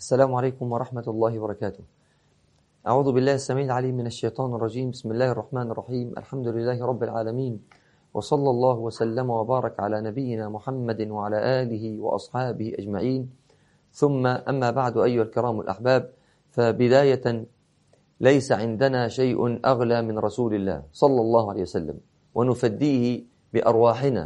السلام عليكم ورحمة الله وبركاته أعوذ بالله السميع العليم من الشيطان الرجيم بسم الله الرحمن الرحيم الحمد لله رب العالمين وصلى الله وسلم وبارك على نبينا محمد وعلى آله وأصحابه أجمعين ثم أما بعد أيها الكرام الأحباب فبداية ليس عندنا شيء أغلى من رسول الله صلى الله عليه وسلم ونفديه بأرواحنا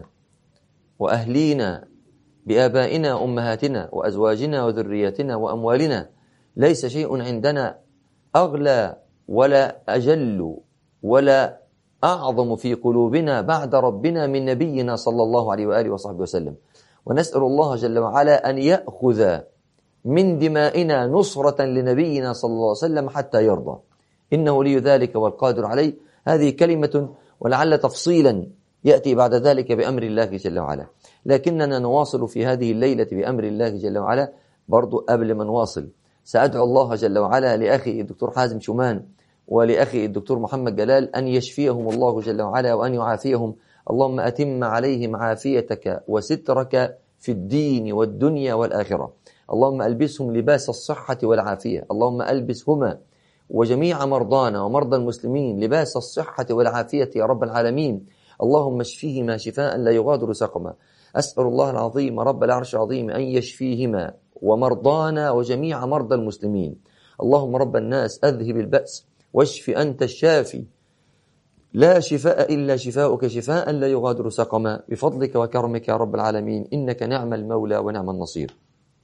وأهلينا بآبائنا أمهاتنا وأزواجنا وذرياتنا وأموالنا ليس شيء عندنا أغلى ولا أجل ولا أعظم في قلوبنا بعد ربنا من نبينا صلى الله عليه وآله وصحبه وسلم ونسأل الله جل وعلا أن يأخذ من دمائنا نصرة لنبينا صلى الله عليه وسلم حتى يرضى إنه لي ذلك والقادر عليه هذه كلمة ولعل تفصيلا يأتي بعد ذلك بأمر الله جل وعلا لكننا نواصل في هذه الليلة بأمر الله جل وعلا برضو قبل ما نواصل سأدعو الله جل وعلا لأخي الدكتور حازم شومان ولأخي الدكتور محمد جلال أن يشفيهم الله جل وعلا وأن يعافيهم اللهم أتم عليهم عافيتك وسترك في الدين والدنيا والآخرة اللهم ألبسهم لباس الصحة والعافية اللهم ألبسهما وجميع مرضانا ومرضى المسلمين لباس الصحة والعافية يا رب العالمين اللهم اشفيهما شفاء لا يغادر سقما أسأل الله العظيم رب العرش العظيم أن يشفيهما ومرضانا وجميع مرضى المسلمين اللهم رب الناس أذهب البأس واشف أنت الشافي لا شفاء إلا شفاؤك شفاء لا يغادر سقما بفضلك وكرمك يا رب العالمين إنك نعم المولى ونعم النصير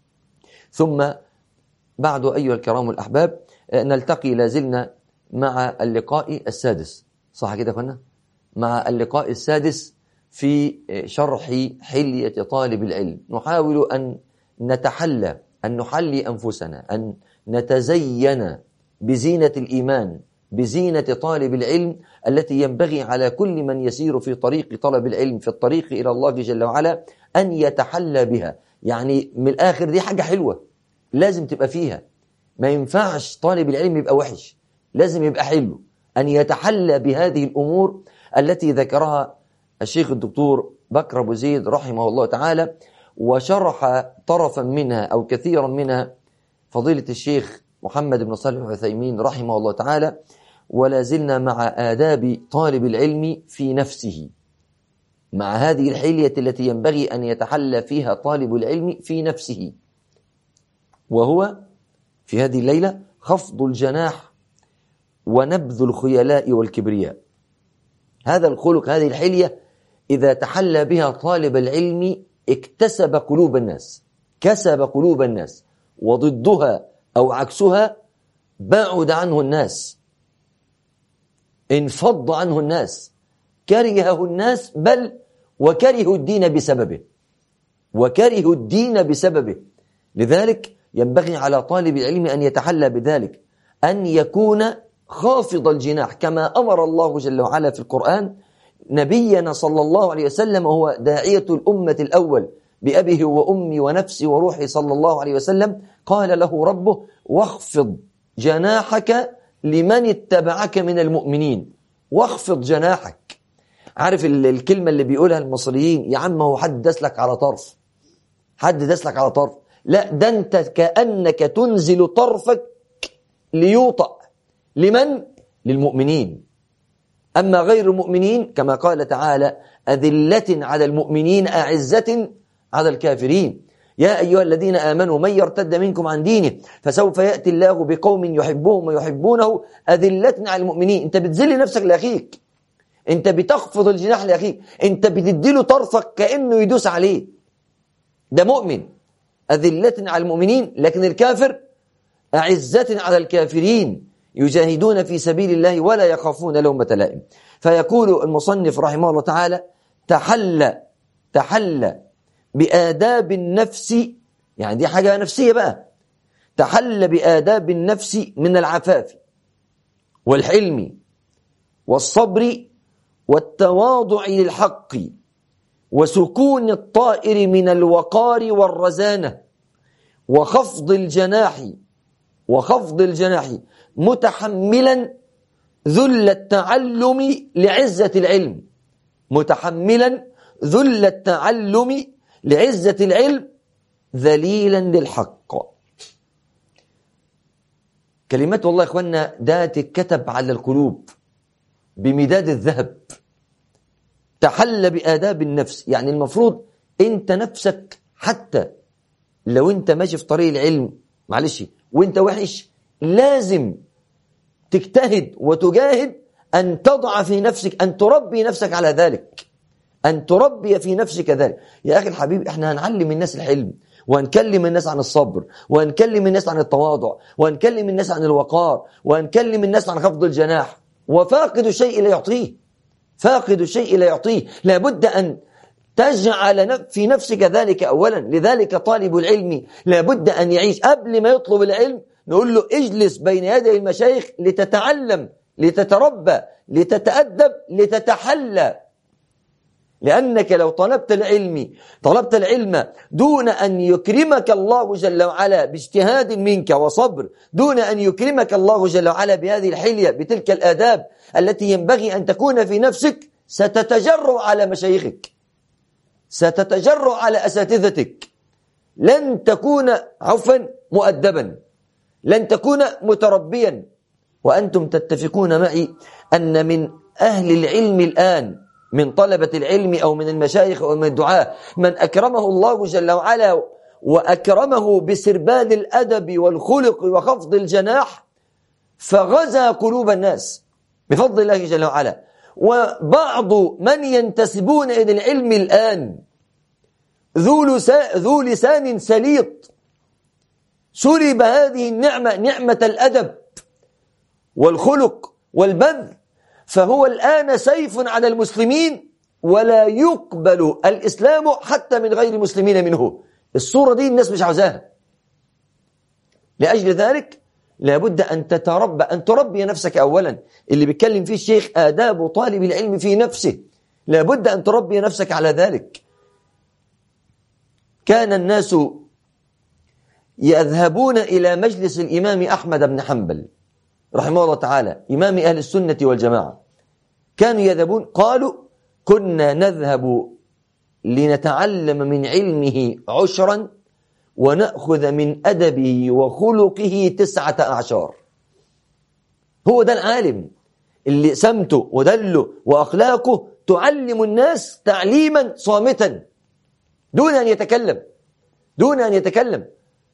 ثم بعد أيها الكرام الأحباب نلتقي لازلنا مع اللقاء السادس صح كده كنا مع اللقاء السادس في شرح حلية طالب العلم نحاول أن نتحلى أن نحلي أنفسنا أن نتزين بزينة الإيمان بزينة طالب العلم التي ينبغي على كل من يسير في طريق طلب العلم في الطريق إلى الله جل وعلا أن يتحلى بها يعني من الآخر دي حاجة حلوة لازم تبقى فيها ما ينفعش طالب العلم يبقى وحش لازم يبقى حلو أن يتحلى بهذه الأمور التي ذكرها الشيخ الدكتور بكر أبو زيد رحمه الله تعالى وشرح طرفا منها أو كثيرا منها فضيلة الشيخ محمد بن صالح العثيمين رحمه الله تعالى ولا زلنا مع آداب طالب العلم في نفسه مع هذه الحلية التي ينبغي أن يتحلى فيها طالب العلم في نفسه وهو في هذه الليلة خفض الجناح ونبذ الخيلاء والكبرياء هذا الخلق هذه الحلية إذا تحلى بها طالب العلم اكتسب قلوب الناس كسب قلوب الناس وضدها أو عكسها بعد عنه الناس انفض عنه الناس كرهه الناس بل وكرهوا الدين بسببه وكرهوا الدين بسببه لذلك ينبغي على طالب العلم أن يتحلى بذلك أن يكون خافض الجناح كما أمر الله جل وعلا في القرآن نبينا صلى الله عليه وسلم هو داعية الأمة الأول بأبيه وأمي ونفسي وروحي صلى الله عليه وسلم قال له ربه واخفض جناحك لمن اتبعك من المؤمنين واخفض جناحك عارف الكلمة اللي بيقولها المصريين يا عم هو حد دسلك على طرف حد دسلك على طرف لا ده انت كأنك تنزل طرفك ليوطأ لمن؟ للمؤمنين أما غير المؤمنين كما قال تعالى أذلة على المؤمنين أعزة على الكافرين يا أيها الذين آمنوا من يرتد منكم عن دينه فسوف يأتي الله بقوم يحبهم ويحبونه أذلة على المؤمنين أنت بتذل نفسك لأخيك أنت بتخفض الجناح لأخيك أنت بتديله طرفك كأنه يدوس عليه ده مؤمن أذلة على المؤمنين لكن الكافر أعزة على الكافرين يجاهدون في سبيل الله ولا يخافون لومة لائم فيقول المصنف رحمه الله تعالى تحلى تحلى بآداب النفس يعني دي حاجة نفسية بقى تحلى بآداب النفس من العفاف والحلم والصبر والتواضع للحق وسكون الطائر من الوقار والرزانة وخفض الجناح وخفض الجناح متحملا ذل التعلم لعزة العلم متحملا ذل التعلم لعزة العلم ذليلا للحق كلمات والله يا إخوانا ده تتكتب على القلوب بمداد الذهب تحل بآداب النفس يعني المفروض أنت نفسك حتى لو أنت ماشي في طريق العلم معلش وأنت وحش لازم تجتهد وتجاهد أن تضع في نفسك أن تربي نفسك على ذلك أن تربي في نفسك ذلك يا أخي الحبيب إحنا هنعلم الناس الحلم وهنكلم الناس عن الصبر وهنكلم الناس عن التواضع وهنكلم الناس عن الوقار وهنكلم الناس عن خفض الجناح وفاقد الشيء لا يعطيه فاقد الشيء لا يعطيه لابد أن تجعل في نفسك ذلك أولا لذلك طالب العلم لابد أن يعيش قبل ما يطلب العلم نقول له اجلس بين يدي المشايخ لتتعلم لتتربى لتتأدب لتتحلى لأنك لو طلبت العلم طلبت العلم دون أن يكرمك الله جل وعلا باجتهاد منك وصبر دون أن يكرمك الله جل وعلا بهذه الحلية بتلك الآداب التي ينبغي أن تكون في نفسك ستتجرع على مشايخك ستتجرع على أساتذتك لن تكون عفوا مؤدبا لن تكون متربيا وأنتم تتفقون معي أن من أهل العلم الآن من طلبة العلم أو من المشايخ أو من الدعاة من أكرمه الله جل وعلا وأكرمه بسربال الأدب والخلق وخفض الجناح فغزا قلوب الناس بفضل الله جل وعلا وبعض من ينتسبون إلى العلم الآن ذو لسان سليط سلب هذه النعمة نعمة الأدب والخلق والبذل فهو الآن سيف على المسلمين ولا يقبل الإسلام حتى من غير مسلمين منه الصورة دي الناس مش عاوزاها لأجل ذلك لابد أن تتربى أن تربي نفسك أولا اللي بيتكلم فيه الشيخ آداب طالب العلم في نفسه لابد أن تربي نفسك على ذلك كان الناس يذهبون إلى مجلس الإمام أحمد بن حنبل رحمه الله تعالى إمام أهل السنة والجماعة كانوا يذهبون قالوا كنا نذهب لنتعلم من علمه عشرا ونأخذ من أدبه وخلقه تسعة أعشار هو ده العالم اللي سمته ودله وأخلاقه تعلم الناس تعليما صامتا دون أن يتكلم دون أن يتكلم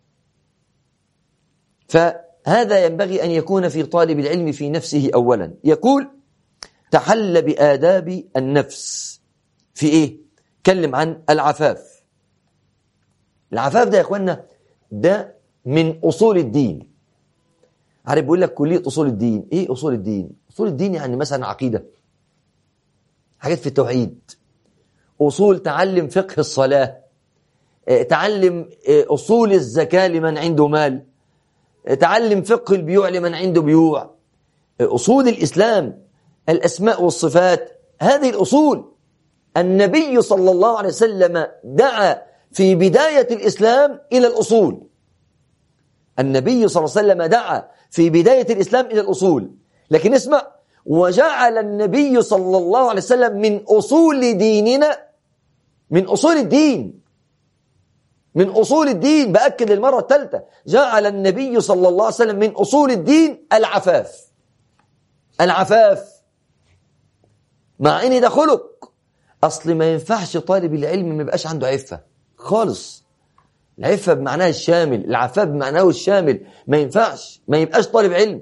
فهذا ينبغي أن يكون في طالب العلم في نفسه أولا يقول تحل بآداب النفس في إيه؟ تكلم عن العفاف العفاف ده يا إخوانا ده من أصول الدين عارف بيقول لك كلية أصول الدين إيه أصول الدين؟ أصول الدين يعني مثلا عقيدة حاجات في التوحيد أصول تعلم فقه الصلاة آه، تعلم آه، أصول الزكاة لمن عنده مال آه، تعلم فقه البيوع لمن عنده بيوع أصول الإسلام الأسماء والصفات هذه الأصول النبي صلى الله عليه وسلم دعا في بداية الإسلام إلى الأصول النبي صلى الله عليه وسلم دعا في بداية الإسلام إلى الأصول لكن اسمع وجعل النبي صلى الله عليه وسلم من أصول ديننا من أصول الدين من أصول الدين بأكد المرة الثالثة جعل النبي صلى الله عليه وسلم من أصول الدين العفاف العفاف مع ان ده خلق اصل ما ينفعش طالب العلم ما يبقاش عنده عفه خالص العفه بمعناها الشامل العفاف بمعناه الشامل ما ينفعش ما يبقاش طالب علم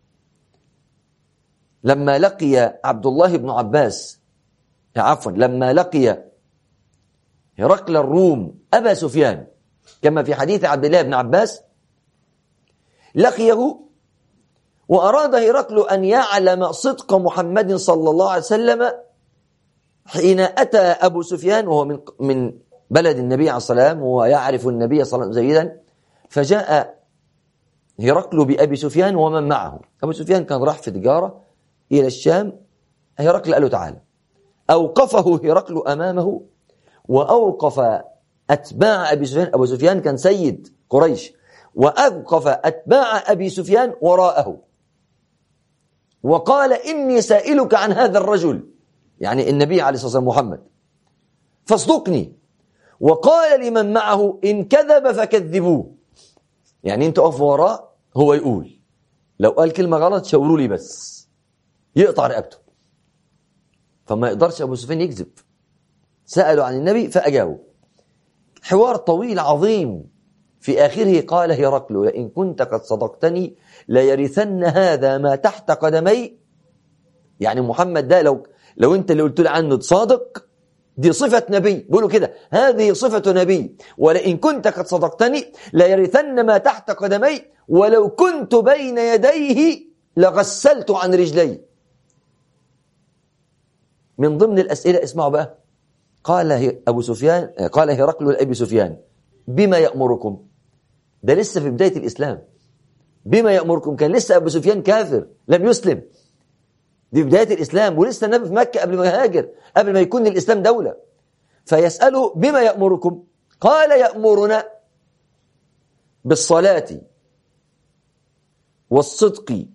لما لقي عبد الله بن عباس عفوا لما لقي هرقل الروم أبا سفيان كما في حديث عبد الله بن عباس لقيه وأراد هرقل أن يعلم صدق محمد صلى الله عليه وسلم حين أتى أبو سفيان وهو من من بلد النبي عليه الصلاة والسلام ويعرف النبي صلى الله عليه وسلم جيدا فجاء هرقل بأبي سفيان ومن معه أبو سفيان كان راح في تجارة إلى الشام هرقل قال له تعالى أوقفه هرقل أمامه وأوقف أتباع أبي سفيان أبو سفيان كان سيد قريش وأوقف أتباع أبي سفيان وراءه وقال إني سائلك عن هذا الرجل يعني النبي عليه الصلاة والسلام محمد فاصدقني وقال لمن معه إن كذب فكذبوه يعني انت اقف وراه هو يقول لو قال كلمة غلط شاوروا لي بس يقطع رقبته فما يقدرش أبو سفيان يكذب سألوا عن النبي فأجابوا حوار طويل عظيم في آخره قال هرقل لئن كنت قد صدقتني ليرثن هذا ما تحت قدمي يعني محمد ده لو لو انت اللي قلت له عنه صادق دي صفة نبي بيقولوا كده هذه صفة نبي ولئن كنت قد صدقتني ليرثن ما تحت قدمي ولو كنت بين يديه لغسلت عن رجلي من ضمن الأسئلة اسمعوا بقى قال أبو سفيان قال هرقل لأبي سفيان بما يأمركم ده لسه في بداية الإسلام بما يأمركم كان لسه أبو سفيان كافر لم يسلم دي بداية الإسلام ولسه النبي في مكة قبل ما يهاجر قبل ما يكون الإسلام دولة فيسأله بما يأمركم قال يأمرنا بالصلاة والصدق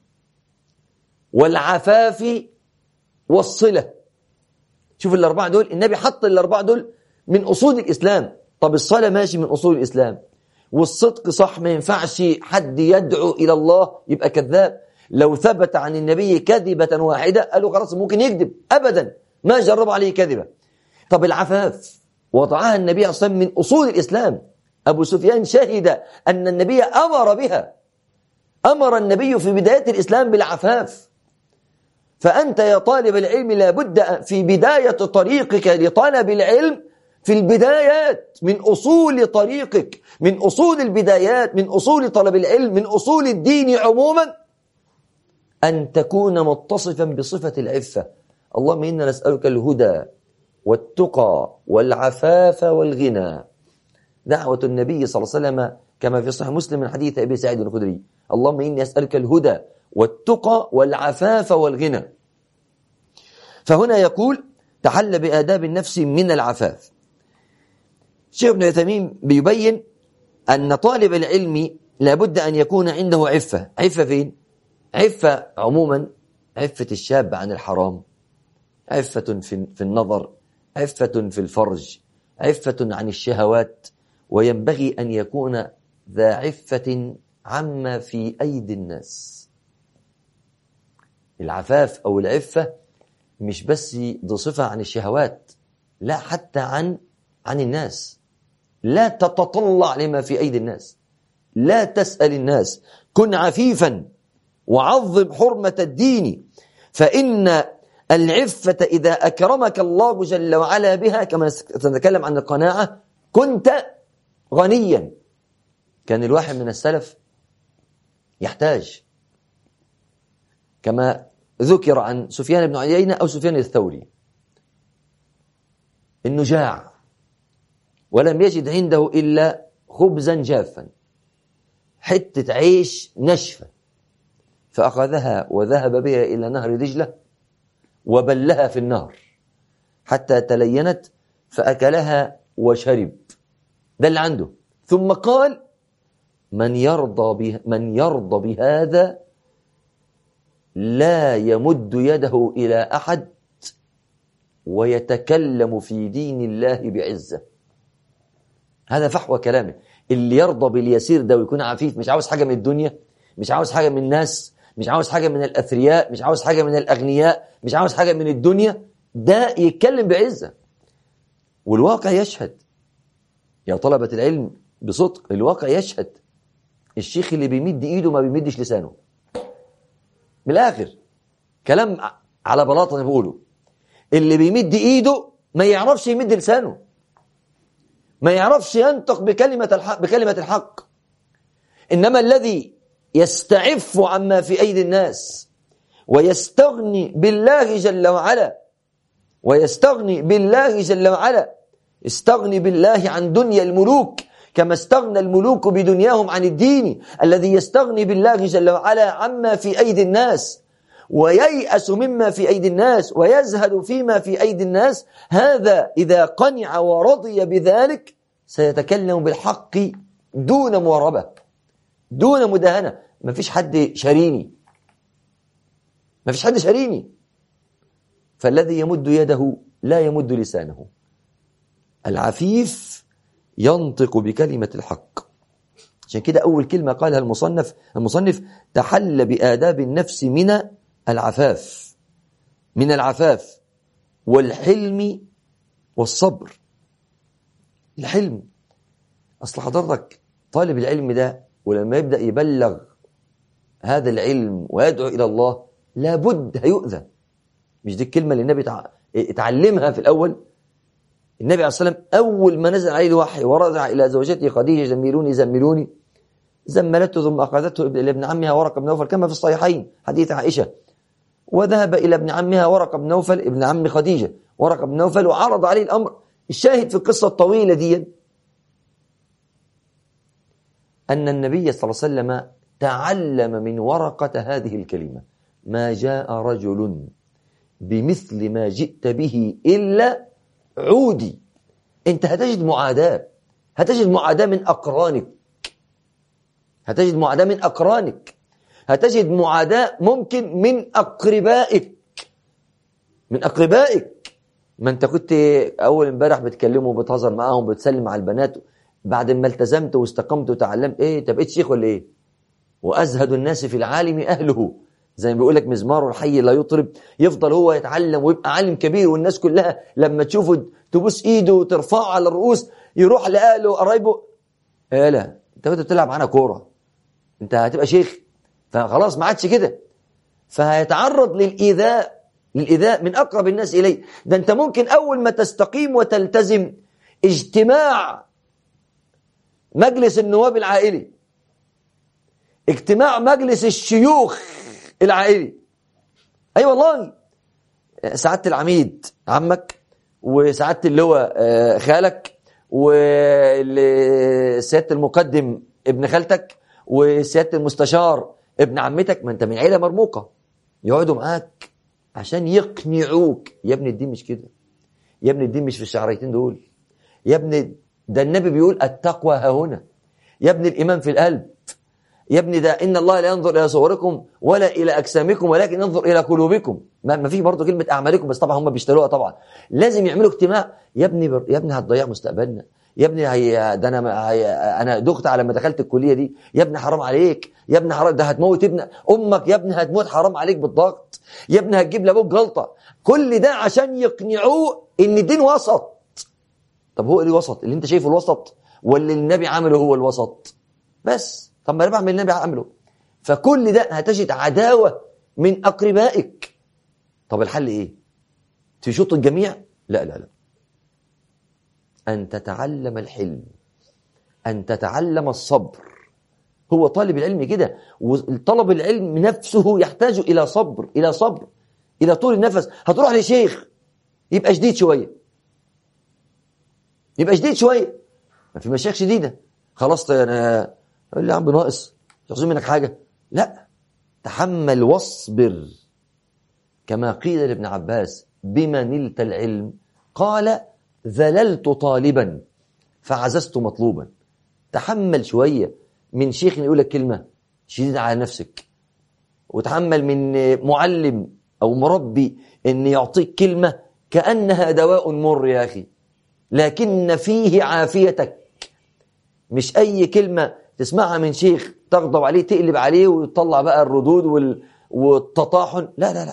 والعفاف والصلة شوف الأربعة دول النبي حط الأربعة دول من أصول الإسلام طب الصلاة ماشي من أصول الإسلام والصدق صح ما ينفعش حد يدعو إلى الله يبقى كذاب لو ثبت عن النبي كذبة واحدة قالوا خلاص ممكن يكذب أبدا ما جرب عليه كذبة طب العفاف وضعها النبي أصلا من أصول الإسلام أبو سفيان شهد أن النبي أمر بها أمر النبي في بداية الإسلام بالعفاف فأنت يا طالب العلم لابد في بداية طريقك لطلب العلم في البدايات من أصول طريقك من أصول البدايات من أصول طلب العلم من أصول الدين عموما أن تكون متصفا بصفة العفة اللهم إنا نسألك الهدى والتقى والعفاف والغنى دعوة النبي صلى الله عليه وسلم كما في صحيح مسلم من حديث أبي سعيد الخدري اللهم إني أسألك الهدى والتقى والعفاف والغنى فهنا يقول تحل بآداب النفس من العفاف الشيخ ابن عثيمين بيبين أن طالب العلم لابد أن يكون عنده عفة عفة فين؟ عفة عموما عفة الشاب عن الحرام عفة في النظر عفة في الفرج عفة عن الشهوات وينبغي أن يكون ذا عفة عما في أيدي الناس العفاف أو العفة مش بس دي صفة عن الشهوات لا حتى عن عن الناس لا تتطلع لما في أيدي الناس لا تسأل الناس كن عفيفا وعظم حرمة الدين فإن العفة إذا أكرمك الله جل وعلا بها كما سنتكلم عن القناعة كنت غنيا كان الواحد من السلف يحتاج كما ذكر عن سفيان بن عيينة أو سفيان الثوري إنه جاع ولم يجد عنده إلا خبزا جافا حتة عيش نشفة فأخذها وذهب بها إلى نهر دجلة وبلها في النهر حتى تلينت فأكلها وشرب ده اللي عنده ثم قال من يرضى به من يرضى بهذا لا يمد يده إلى أحد ويتكلم في دين الله بعزة هذا فحوى كلامه اللي يرضى باليسير ده ويكون عفيف مش عاوز حاجة من الدنيا مش عاوز حاجة من الناس مش عاوز حاجة من الأثرياء مش عاوز حاجة من الأغنياء مش عاوز حاجة من الدنيا ده يتكلم بعزة والواقع يشهد يا طلبة العلم بصدق الواقع يشهد الشيخ اللي بيمد ايده ما بيمدش لسانه من الاخر كلام على بلاطه انا بقوله اللي بيمد ايده ما يعرفش يمد لسانه ما يعرفش ينطق بكلمة الحق بكلمة الحق إنما الذي يستعف عما في أيدي الناس ويستغني بالله جل وعلا ويستغني بالله جل وعلا استغني بالله عن دنيا الملوك كما استغنى الملوك بدنياهم عن الدين الذي يستغني بالله جل وعلا عما في أيدي الناس وييأس مما في أيدي الناس ويزهد فيما في أيدي الناس هذا إذا قنع ورضي بذلك سيتكلم بالحق دون مواربة دون مداهنة ما فيش حد شاريني ما فيش حد شاريني فالذي يمد يده لا يمد لسانه العفيف ينطق بكلمة الحق عشان كده أول كلمة قالها المصنف المصنف تحل بآداب النفس من العفاف من العفاف والحلم والصبر الحلم أصل حضرتك طالب العلم ده ولما يبدأ يبلغ هذا العلم ويدعو إلى الله لابد هيؤذى مش دي الكلمة اللي النبي اتعلمها في الأول النبي عليه الصلاة والسلام أول ما نزل عليه الوحي ورجع إلى زوجته خديجة زملوني زملوني زملته ثم أخذته إلى ابن عمها ورقة بن نوفل كما في الصحيحين حديث عائشة وذهب إلى ابن عمها ورقة بن نوفل ابن عم خديجة ورقة بن نوفل وعرض عليه الأمر الشاهد في القصة الطويلة دي أن النبي صلى الله عليه وسلم تعلم من ورقة هذه الكلمة ما جاء رجل بمثل ما جئت به إلا عودي أنت هتجد معاداة هتجد معاداة من أقرانك هتجد معاداة من أقرانك هتجد معاداة ممكن من أقربائك من أقربائك ما أنت كنت أول امبارح بتكلمه وبتهزر معاهم بتسلم على البنات بعد ما التزمت واستقمت وتعلمت إيه أنت بقيت شيخ ولا إيه وأزهد الناس في العالم أهله زي ما بيقول لك مزمار الحي لا يطرب يفضل هو يتعلم ويبقى عالم كبير والناس كلها لما تشوفه تبوس ايده وترفعه على الرؤوس يروح لاهله وقرايبه ايه لا انت كنت بتلعب معانا كوره انت هتبقى شيخ فخلاص ما عادش كده فهيتعرض للايذاء للايذاء من اقرب الناس اليه ده انت ممكن اول ما تستقيم وتلتزم اجتماع مجلس النواب العائلي اجتماع مجلس الشيوخ العائلي اي أيوة والله سعاده العميد عمك وسعاده اللواء آه، خالك وسياده المقدم ابن خالتك وسياده المستشار ابن عمتك ما انت من عيله مرموقه يقعدوا معاك عشان يقنعوك يا ابني الدين مش كده يا ابني الدين مش في الشعريتين دول يا ابني ده النبي بيقول التقوى ها هنا يا ابني الايمان في القلب يا ابني ده إن الله لا ينظر إلى صوركم ولا إلى أجسامكم ولكن ينظر إلى قلوبكم ما فيش برضه كلمة أعمالكم بس طبعا هم بيشتروها طبعا لازم يعملوا اجتماع يا ابني بر... يا ابني هتضيع مستقبلنا يا ابني هي ده انا هي انا دخت على ما دخلت الكليه دي يا ابني حرام عليك يا ابني حرام ده هتموت ابن امك يا ابني هتموت حرام عليك بالضغط يا ابني هتجيب لابوك جلطه كل ده عشان يقنعوه ان الدين وسط طب هو ايه الوسط اللي انت شايفه الوسط واللي النبي عمله هو الوسط بس طب ما انا بعمل النبي عمله فكل ده هتجد عداوة من أقربائك طب الحل إيه تشوط الجميع لا لا لا أن تتعلم الحلم أن تتعلم الصبر هو طالب العلم كده وطلب العلم نفسه يحتاج إلى صبر إلى صبر إلى طول النفس هتروح لشيخ يبقى شديد شوية يبقى شديد شوية ما في مشايخ شديدة خلاص أنا يقول لي يا عم ناقص مش عاوزين منك حاجة لا تحمل واصبر كما قيل لابن عباس بما نلت العلم قال ذللت طالبا فعززت مطلوبا تحمل شوية من شيخ يقول لك كلمة شديدة على نفسك وتحمل من معلم أو مربي أن يعطيك كلمة كأنها دواء مر يا أخي لكن فيه عافيتك مش أي كلمة تسمعها من شيخ تغضب عليه تقلب عليه وتطلع بقى الردود وال... والتطاحن لا لا لا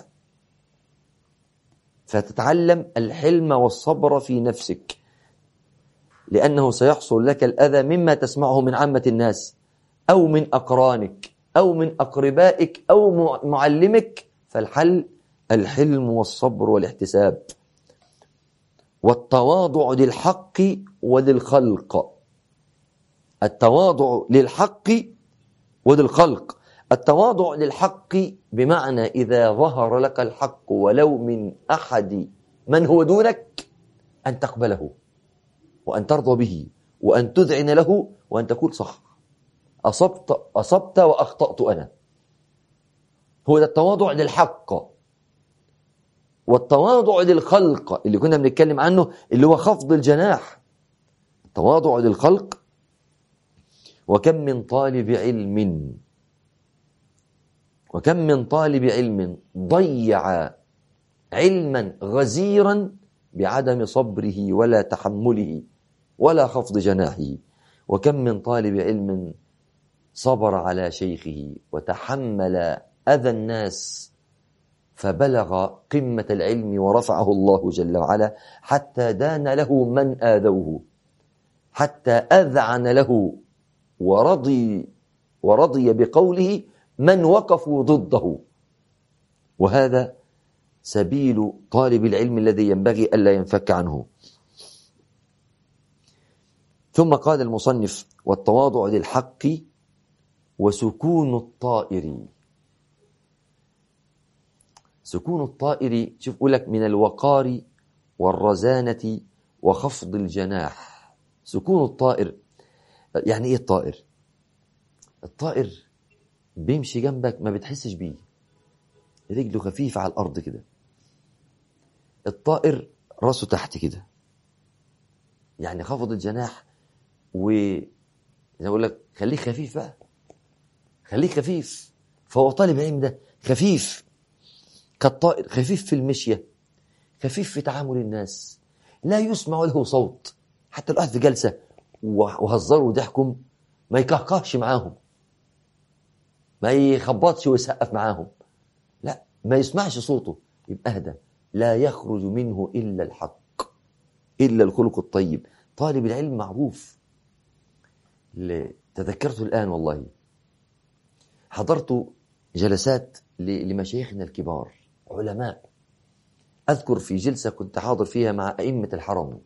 فتتعلم الحلم والصبر في نفسك لأنه سيحصل لك الأذى مما تسمعه من عامة الناس أو من أقرانك أو من أقربائك أو معلمك فالحل الحلم والصبر والاحتساب والتواضع للحق وللخلق التواضع للحق وللخلق التواضع للحق بمعنى إذا ظهر لك الحق ولو من أحد من هو دونك أن تقبله وأن ترضى به وأن تذعن له وأن تقول صح أصبت, أصبت وأخطأت أنا هو ده التواضع للحق والتواضع للخلق اللي كنا بنتكلم عنه اللي هو خفض الجناح التواضع للخلق وكم من طالب علم وكم من طالب علم ضيع علما غزيرا بعدم صبره ولا تحمله ولا خفض جناحه وكم من طالب علم صبر على شيخه وتحمل أذى الناس فبلغ قمة العلم ورفعه الله جل وعلا حتى دان له من آذوه حتى أذعن له ورضي ورضي بقوله من وقفوا ضده وهذا سبيل طالب العلم الذي ينبغي ألا ينفك عنه ثم قال المصنف والتواضع للحق وسكون الطائر سكون الطائر شوف لك من الوقار والرزانة وخفض الجناح سكون الطائر يعني ايه الطائر الطائر بيمشي جنبك ما بتحسش بيه رجله خفيفة على الأرض كده الطائر راسه تحت كده يعني خفض الجناح و زي اقول لك خليك خفيف بقى خليك خفيف فهو طالب علم ده خفيف كالطائر خفيف في المشية خفيف في تعامل الناس لا يسمع له صوت حتى لو قاعد في جلسة وهزروا وضحكم ما يكهكهش معاهم ما يخبطش ويسقف معاهم لا ما يسمعش صوته يبقى اهدى لا يخرج منه إلا الحق إلا الخلق الطيب طالب العلم معروف تذكرت الآن والله حضرت جلسات لمشايخنا الكبار علماء أذكر في جلسة كنت حاضر فيها مع أئمة الحرم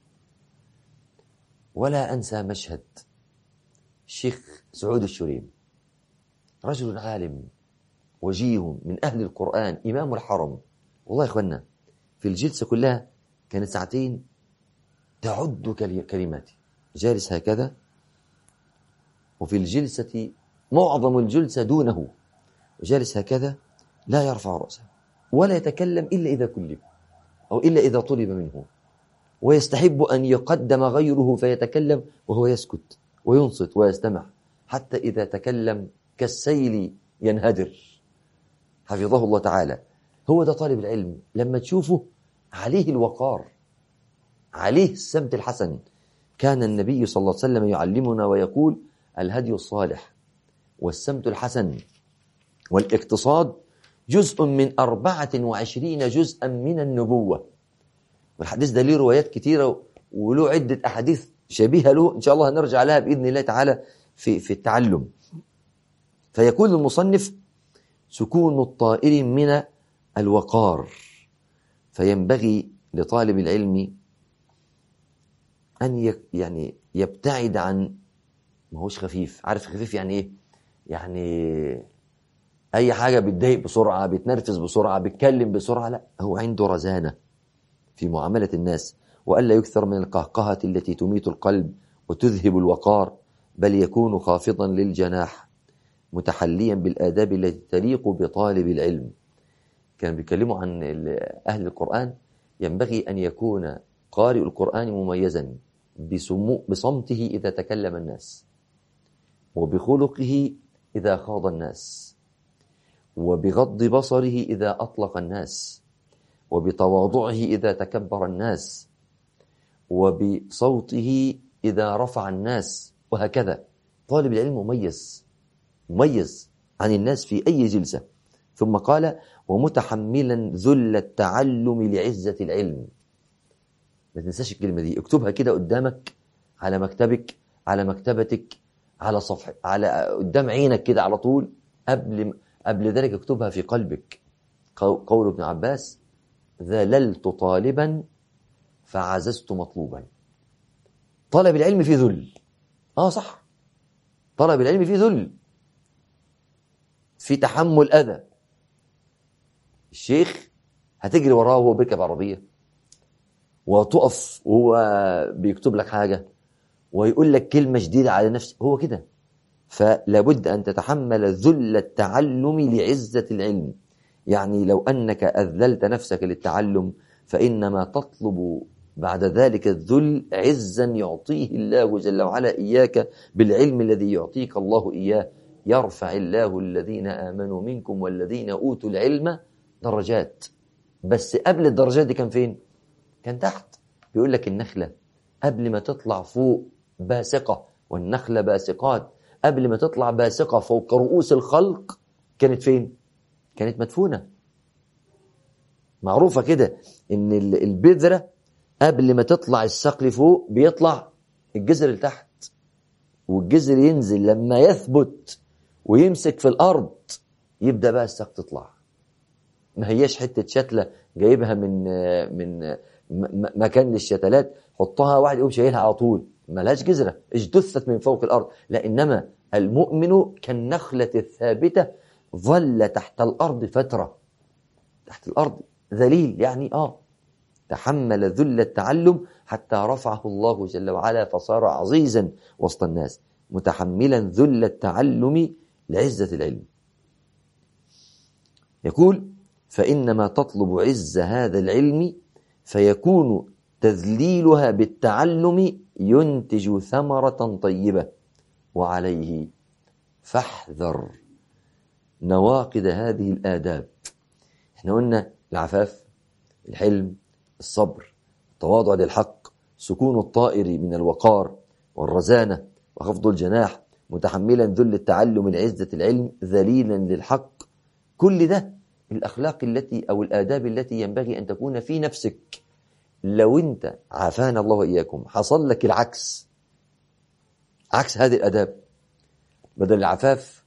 ولا أنسى مشهد الشيخ سعود الشريم رجل عالم وجيه من أهل القرآن إمام الحرم والله يا إخوانا في الجلسة كلها كانت ساعتين تعد كلماتي جالس هكذا وفي الجلسة معظم الجلسة دونه جالس هكذا لا يرفع رأسه ولا يتكلم إلا إذا كلم أو إلا إذا طلب منه ويستحب أن يقدم غيره فيتكلم وهو يسكت وينصت ويستمع حتى إذا تكلم كالسيل ينهدر حفظه الله تعالى هو ده طالب العلم لما تشوفه عليه الوقار عليه السمت الحسن كان النبي صلى الله عليه وسلم يعلمنا ويقول الهدي الصالح والسمت الحسن والاقتصاد جزء من أربعة وعشرين جزءا من النبوة والحديث ده ليه روايات كثيرة وله عدة أحاديث شبيهة له إن شاء الله هنرجع لها بإذن الله تعالى في, في التعلم فيكون المصنف سكون الطائر من الوقار فينبغي لطالب العلم أن يعني يبتعد عن ما هوش خفيف عارف خفيف يعني إيه يعني أي حاجة بتضايق بسرعة بتنرفز بسرعة بتكلم بسرعة لا هو عنده رزانة في معاملة الناس وألا يكثر من القهقهة التي تميت القلب وتذهب الوقار بل يكون خافضا للجناح متحليا بالآداب التي تليق بطالب العلم كانوا بيتكلموا عن أهل القرآن ينبغي أن يكون قارئ القرآن مميزا بصمته إذا تكلم الناس وبخلقه إذا خاض الناس وبغض بصره إذا أطلق الناس وبتواضعه إذا تكبر الناس وبصوته إذا رفع الناس وهكذا طالب العلم مميز مميز عن الناس في أي جلسة ثم قال ومتحملا ذل التعلم لعزة العلم ما تنساش الكلمة دي اكتبها كده قدامك على مكتبك على مكتبتك على صفحة على قدام عينك كده على طول قبل قبل ذلك اكتبها في قلبك قول ابن عباس ذللت طالبا فعززت مطلوبا طلب العلم في ذل اه صح طلب العلم في ذل في تحمل اذى الشيخ هتجري وراه وهو بيركب عربيه وتقف وهو بيكتب لك حاجه ويقول لك كلمه شديده على نفسه هو كده فلابد ان تتحمل ذل التعلم لعزه العلم يعني لو انك اذللت نفسك للتعلم فانما تطلب بعد ذلك الذل عزا يعطيه الله جل وعلا اياك بالعلم الذي يعطيك الله اياه يرفع الله الذين امنوا منكم والذين اوتوا العلم درجات بس قبل الدرجات دي كان فين كان تحت بيقول لك النخلة قبل ما تطلع فوق باسقة والنخلة باسقات قبل ما تطلع باسقة فوق رؤوس الخلق كانت فين؟ كانت مدفونة معروفة كده إن البذرة قبل ما تطلع الساق لفوق بيطلع الجذر لتحت والجذر ينزل لما يثبت ويمسك في الأرض يبدأ بقى الساق تطلع ما هياش حتة شتلة جايبها من من مكان للشتلات حطها واحد يقوم شايلها على طول ملهاش جذرة اجدثت من فوق الأرض لا إنما المؤمن كالنخلة الثابتة ظل تحت الأرض فترة تحت الأرض ذليل يعني آه تحمل ذل التعلم حتى رفعه الله جل وعلا فصار عزيزا وسط الناس متحملا ذل التعلم لعزة العلم يقول فإنما تطلب عز هذا العلم فيكون تذليلها بالتعلم ينتج ثمرة طيبة وعليه فاحذر نواقد هذه الآداب احنا قلنا العفاف الحلم الصبر التواضع للحق سكون الطائر من الوقار والرزانة وخفض الجناح متحملا ذل التعلم لعزة العلم ذليلا للحق كل ده الأخلاق التي أو الآداب التي ينبغي أن تكون في نفسك لو أنت عافانا الله وإياكم حصل لك العكس عكس هذه الآداب بدل العفاف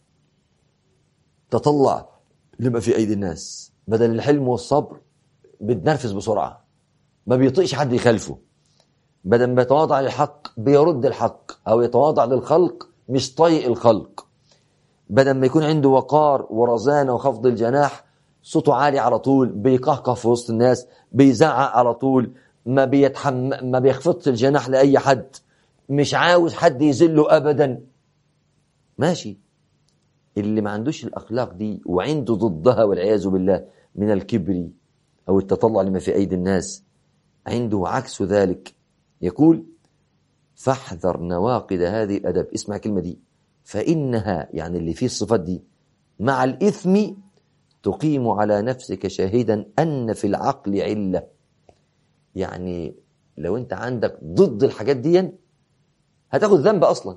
تطلع لما في أيدي الناس بدل الحلم والصبر بتنرفز بسرعة ما بيطيقش حد يخالفه بدل ما يتواضع للحق بيرد الحق أو يتواضع للخلق مش طايق الخلق بدل ما يكون عنده وقار ورزانة وخفض الجناح صوته عالي على طول بيقهقه في وسط الناس بيزعق على طول ما بيتحم ما بيخفضش الجناح لأي حد مش عاوز حد يذله أبدا ماشي اللي ما عندوش الأخلاق دي وعنده ضدها والعياذ بالله من الكبر أو التطلع لما في أيدي الناس عنده عكس ذلك يقول فاحذر نواقد هذه الأدب اسمع كلمة دي فإنها يعني اللي فيه الصفات دي مع الإثم تقيم على نفسك شاهدا أن في العقل علة يعني لو أنت عندك ضد الحاجات دي هتاخد ذنب أصلا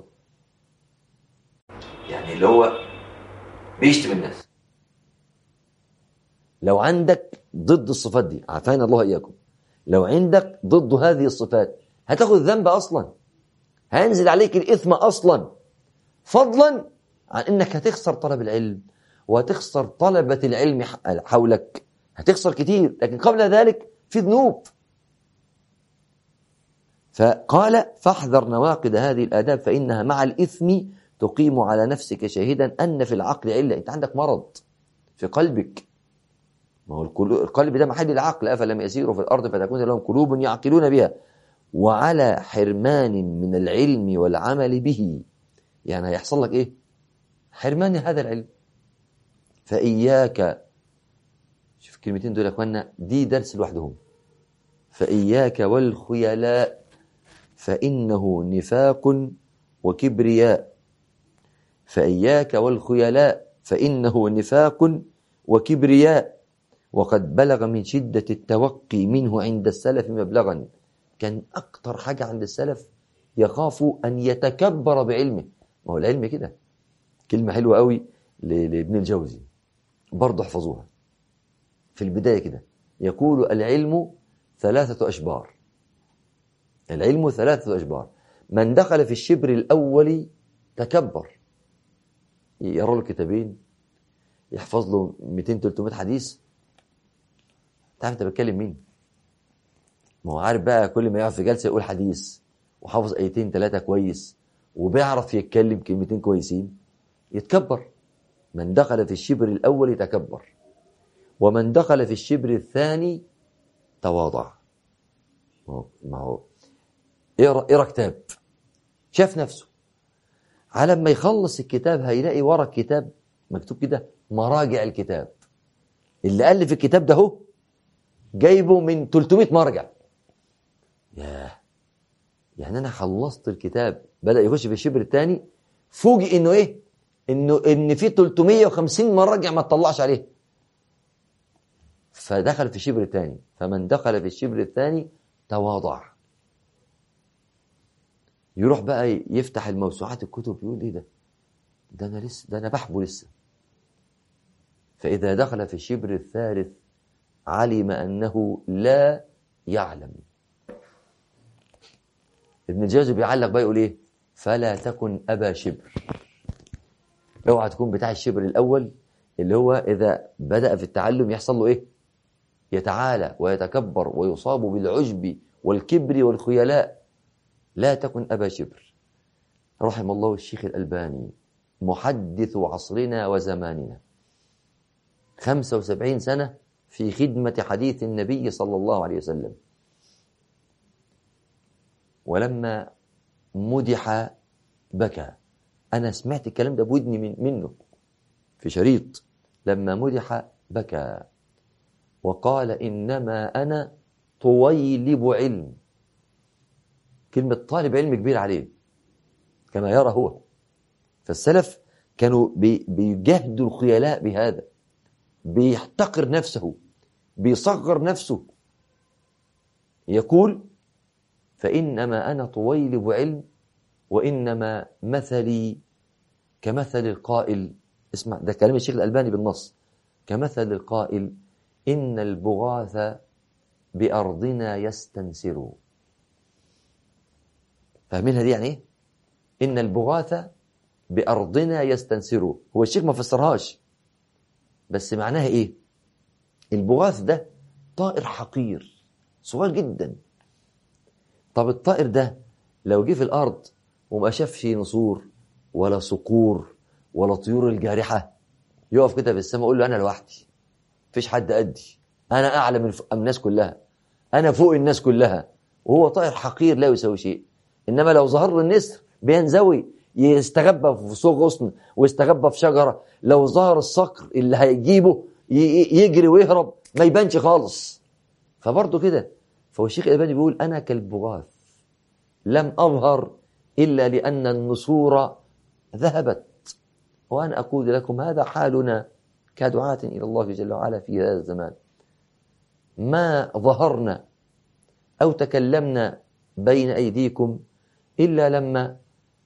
يعني اللي هو بيشتم الناس لو عندك ضد الصفات دي عافانا الله إياكم لو عندك ضد هذه الصفات هتاخد ذنب أصلا هينزل عليك الإثم أصلا فضلا عن أنك هتخسر طلب العلم وهتخسر طلبة العلم حولك هتخسر كتير لكن قبل ذلك في ذنوب فقال فاحذر نواقد هذه الآداب فإنها مع الإثم تقيم على نفسك شاهدا أن في العقل علة أنت عندك مرض في قلبك ما هو القلب ده محل العقل أفلم يسيروا في الأرض فتكون لهم قلوب يعقلون بها وعلى حرمان من العلم والعمل به يعني هيحصل لك إيه حرمان هذا العلم فإياك شوف الكلمتين دول يا أخوانا دي درس لوحدهم فإياك والخيلاء فإنه نفاق وكبرياء فإياك والخيلاء فإنه نفاق وكبرياء وقد بلغ من شدة التوقي منه عند السلف مبلغا كان أكتر حاجة عند السلف يخاف أن يتكبر بعلمه ما هو العلم كده كلمة حلوة قوي لابن الجوزي برضه احفظوها في البداية كده يقول العلم ثلاثة أشبار العلم ثلاثة أشبار من دخل في الشبر الأول تكبر يقرأ له كتابين يحفظ له 200 300 حديث تعرف انت بتكلم مين ما هو عارف بقى كل ما يقعد في جلسه يقول حديث وحافظ ايتين ثلاثه كويس وبيعرف يتكلم كلمتين كويسين يتكبر من دخل في الشبر الاول تكبر ومن دخل في الشبر الثاني تواضع ما هو ما هو اقرا اقرا كتاب شاف نفسه على ما يخلص الكتاب هيلاقي ورا الكتاب مكتوب كده مراجع الكتاب اللي ألف الكتاب ده هو جايبه من 300 مرجع ياه يعني انا خلصت الكتاب بدا يخش في الشبر الثاني فوجئ انه ايه انه ان في 350 مرجع ما تطلعش عليه فدخل في الشبر الثاني فمن دخل في الشبر الثاني تواضع يروح بقى يفتح الموسوعات الكتب يقول ايه ده ده أنا لسه ده أنا بحبه لسه فإذا دخل في الشبر الثالث علم أنه لا يعلم ابن الجوزي بيعلق بقى يقول ايه فلا تكن ابا شبر اوعى تكون بتاع الشبر الاول اللي هو اذا بدا في التعلم يحصل له ايه يتعالى ويتكبر ويصاب بالعجب والكبر والخيلاء لا تكن ابا شبر رحم الله الشيخ الالباني محدث عصرنا وزماننا 75 سنه في خدمه حديث النبي صلى الله عليه وسلم ولما مدح بكى أنا سمعت الكلام ده بودني من منه في شريط لما مدح بكى وقال إنما أنا طويلب علم كلمة طالب علم كبير عليه كما يرى هو فالسلف كانوا بيجهدوا الخيلاء بهذا بيحتقر نفسه بيصغر نفسه يقول فإنما أنا طويلب علم وإنما مثلي كمثل القائل اسمع ده كلام الشيخ الألباني بالنص كمثل القائل إن البغاث بأرضنا يستنسر فاهمينها دي يعني إيه؟ إن البغاث بأرضنا يستنسر هو الشيخ ما فسرهاش بس معناها إيه؟ البغاث ده طائر حقير صغير جدا طب الطائر ده لو جه في الارض وما شافش نسور ولا صقور ولا طيور الجارحه يقف كده في السماء يقول له انا لوحدي مفيش حد قدي انا اعلى من الناس كلها انا فوق الناس كلها وهو طائر حقير لا يساوي شيء انما لو ظهر له النسر بينزوي يستخبى في سوق غصن ويستخبى في شجره لو ظهر الصقر اللي هيجيبه يجري ويهرب ما يبانش خالص فبرضه كده فهو الشيخ الألباني بيقول أنا كالبغاث لم أظهر إلا لأن النسور ذهبت وأنا أقول لكم هذا حالنا كدعاة إلى الله جل وعلا في هذا الزمان ما ظهرنا أو تكلمنا بين أيديكم إلا لما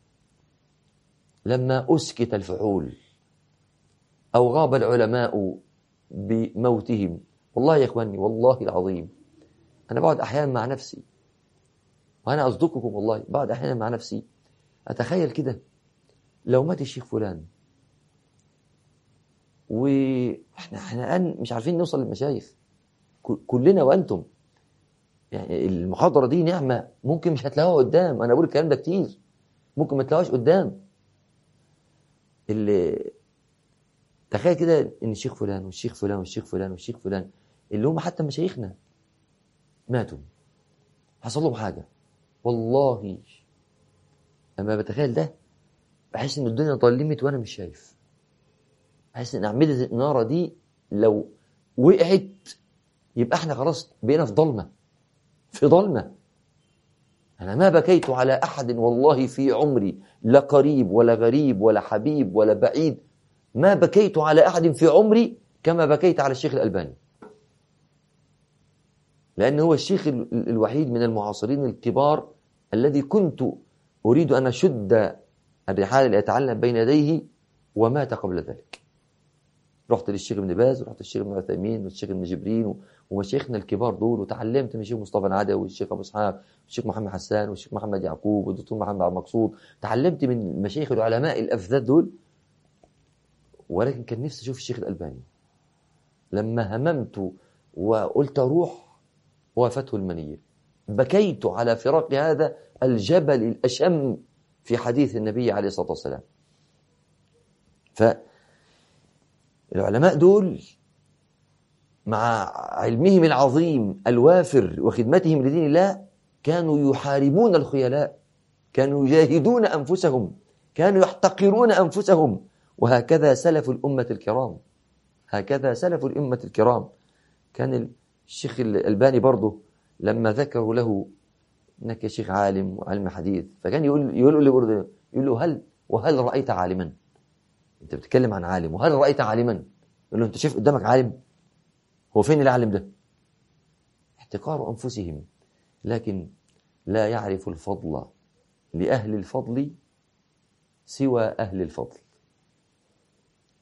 لما أسكت الفحول أو غاب العلماء بموتهم والله يا إخواني والله العظيم أنا بقعد أحيانا مع نفسي وأنا أصدقكم والله بقعد أحيانا مع نفسي أتخيل كده لو مات الشيخ فلان واحنا احنا الان مش عارفين نوصل للمشايخ كلنا وانتم يعني المحاضره دي نعمه ممكن مش هتلاقوها قدام انا بقول الكلام ده كتير ممكن ما تلاقوهاش قدام اللي تخيل كده ان الشيخ فلان والشيخ فلان والشيخ فلان والشيخ فلان اللي هم حتى مشايخنا ماتوا حصل لهم حاجة والله لما بتخيل ده بحس ان الدنيا ظلمت وانا مش شايف بحس ان اعمدة النارة دي لو وقعت يبقى احنا خلاص بقينا في ضلمة في ضلمة أنا ما بكيت على أحد والله في عمري لا قريب ولا غريب ولا حبيب ولا بعيد ما بكيت على أحد في عمري كما بكيت على الشيخ الألباني لأن هو الشيخ الوحيد من المعاصرين الكبار الذي كنت أريد أن أشد الرحال لأتعلم بين يديه ومات قبل ذلك رحت للشيخ ابن باز ورحت للشيخ ابن عثيمين والشيخ ابن جبرين ومشايخنا الكبار دول وتعلمت من الشيخ مصطفى العدوي والشيخ ابو اسحاق والشيخ محمد حسان والشيخ محمد يعقوب والدكتور محمد عبد المقصود تعلمت من مشايخ العلماء الافذاذ دول ولكن كان نفسي اشوف الشيخ الالباني لما هممت وقلت اروح وافته المنية بكيت على فراق هذا الجبل الأشم في حديث النبي عليه الصلاة والسلام فالعلماء دول مع علمهم العظيم الوافر وخدمتهم لدين الله كانوا يحاربون الخيلاء كانوا يجاهدون أنفسهم كانوا يحتقرون أنفسهم وهكذا سلف الأمة الكرام هكذا سلف الأمة الكرام كان الشيخ الألباني برضه لما ذكروا له انك يا شيخ عالم وعلم حديث فكان يقول يقول له برضه يقول له هل وهل رايت عالما؟ انت بتتكلم عن عالم وهل رايت عالما؟ يقول له انت شايف قدامك عالم؟ هو فين العالم ده؟ احتقار انفسهم لكن لا يعرف الفضل لاهل الفضل سوى اهل الفضل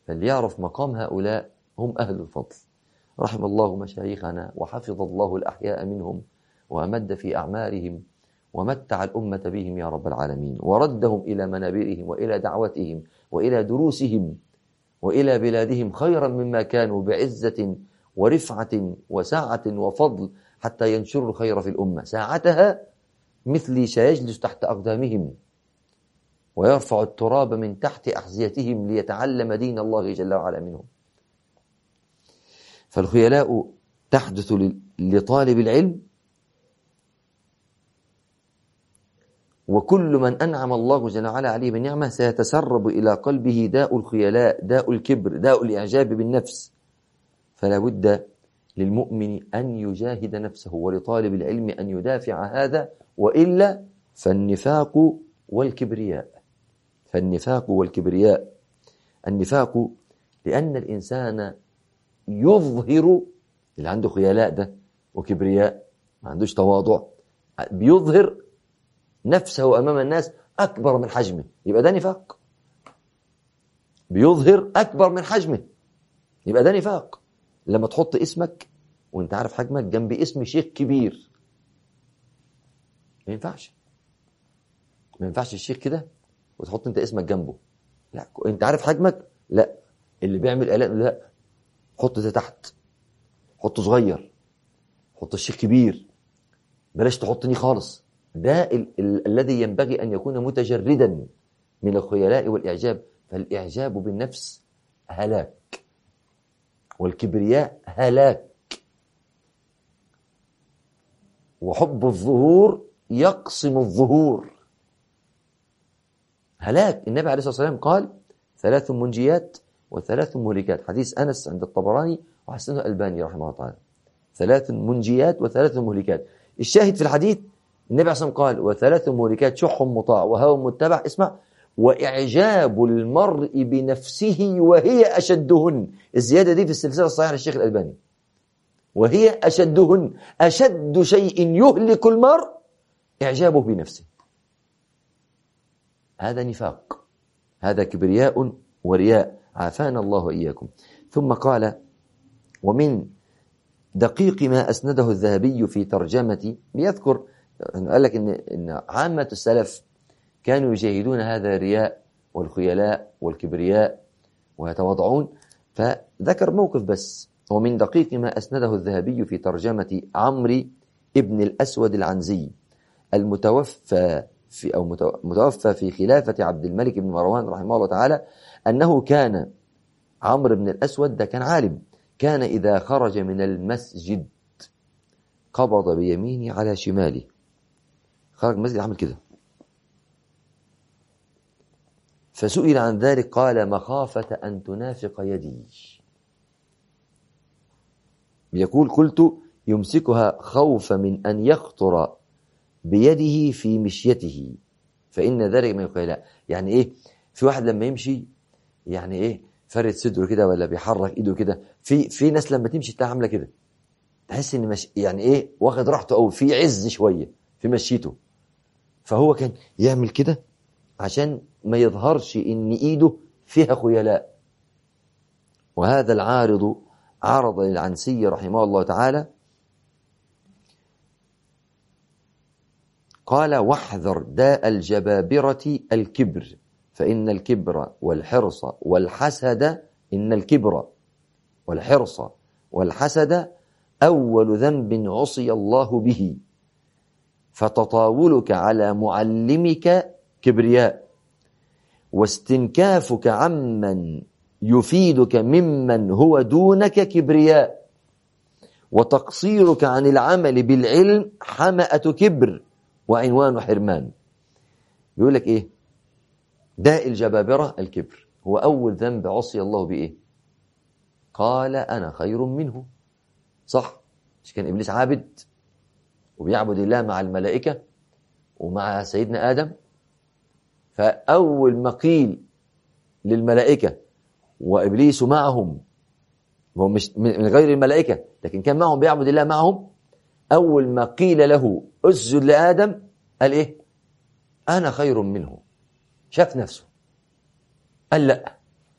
فليعرف مقام هؤلاء هم أهل الفضل رحم الله مشايخنا وحفظ الله الأحياء منهم وأمد في أعمارهم ومتع الأمة بهم يا رب العالمين وردهم إلى منابرهم وإلى دعوتهم وإلى دروسهم وإلى بلادهم خيرا مما كانوا بعزة ورفعة وسعة وفضل حتى ينشروا الخير في الأمة ساعتها مثلي سيجلس تحت أقدامهم ويرفع التراب من تحت أحذيتهم ليتعلم دين الله جل وعلا منهم فالخيلاء تحدث لطالب العلم وكل من أنعم الله جل وعلا عليه بالنعمة سيتسرب إلى قلبه داء الخيلاء داء الكبر داء الإعجاب بالنفس فلا بد للمؤمن أن يجاهد نفسه ولطالب العلم أن يدافع هذا وإلا فالنفاق والكبرياء فالنفاق والكبرياء النفاق لأن الإنسان يظهر اللي عنده خيلاء ده وكبرياء ما عندوش تواضع بيظهر نفسه أمام الناس أكبر من حجمه يبقى ده نفاق بيظهر أكبر من حجمه يبقى ده نفاق لما تحط اسمك وانت عارف حجمك جنب اسم شيخ كبير ما ينفعش ما ينفعش الشيخ كده وتحط انت اسمك جنبه لا انت عارف حجمك لا اللي بيعمل اعلان لا حط ده تحت حط صغير حط الشيخ كبير بلاش تحطني خالص ده ال ال الذي ينبغي ان يكون متجردا من الخيلاء والاعجاب فالاعجاب بالنفس هلاك والكبرياء هلاك وحب الظهور يقسم الظهور هلاك النبي عليه الصلاة والسلام قال ثلاث منجيات وثلاث مهلكات حديث أنس عند الطبراني وحسنه الألباني رحمه الله تعالى ثلاث منجيات وثلاث مهلكات الشاهد في الحديث النبي عليه الصلاة والسلام قال وثلاث مهلكات شح مطاع وهوى متبع اسمع وإعجاب المرء بنفسه وهي أشدهن الزيادة دي في السلسلة الصحيحة للشيخ الألباني وهي أشدهن أشد شيء يهلك المرء إعجابه بنفسه هذا نفاق هذا كبرياء ورياء عافانا الله وإياكم ثم قال ومن دقيق ما أسنده الذهبي في ترجمة بيذكر قال لك إن, إن عامة السلف كانوا يجاهدون هذا الرياء والخيلاء والكبرياء ويتواضعون فذكر موقف بس ومن دقيق ما أسنده الذهبي في ترجمة عمرو ابن الأسود العنزي المتوفى في أو متوفى في خلافة عبد الملك بن مروان رحمه الله تعالى أنه كان عمرو بن الأسود ده كان عالم كان إذا خرج من المسجد قبض بيمينه على شماله خرج من المسجد عمل كده فسئل عن ذلك قال مخافة أن تنافق يدي يقول قلت يمسكها خوف من أن يخطر بيده في مشيته فإن ذلك من الخيلاء يعني إيه في واحد لما يمشي يعني إيه فرد صدره كده ولا بيحرك إيده كده في في ناس لما تمشي تلاقيها عاملة كده تحس إن مش يعني إيه واخد راحته أو في عز شوية في مشيته فهو كان يعمل كده عشان ما يظهرش إن إيده فيها خيلاء وهذا العارض عرض للعنسي رحمه الله تعالى قال واحذر داء الجبابرة الكبر فإن الكبر والحرص والحسد إن الكبر والحرص والحسد أول ذنب عصي الله به فتطاولك على معلمك كبرياء واستنكافك عمن يفيدك ممن هو دونك كبرياء وتقصيرك عن العمل بالعلم حمأة كبر وعنوان حرمان يقول لك ايه داء الجبابرة الكبر هو أول ذنب عصي الله بإيه قال أنا خير منه صح مش كان إبليس عابد وبيعبد الله مع الملائكة ومع سيدنا آدم فأول ما قيل للملائكة وإبليس معهم هو مش من غير الملائكة لكن كان معهم بيعبد الله معهم أول ما قيل له اسجد لآدم قال إيه أنا خير منه شاف نفسه قال لا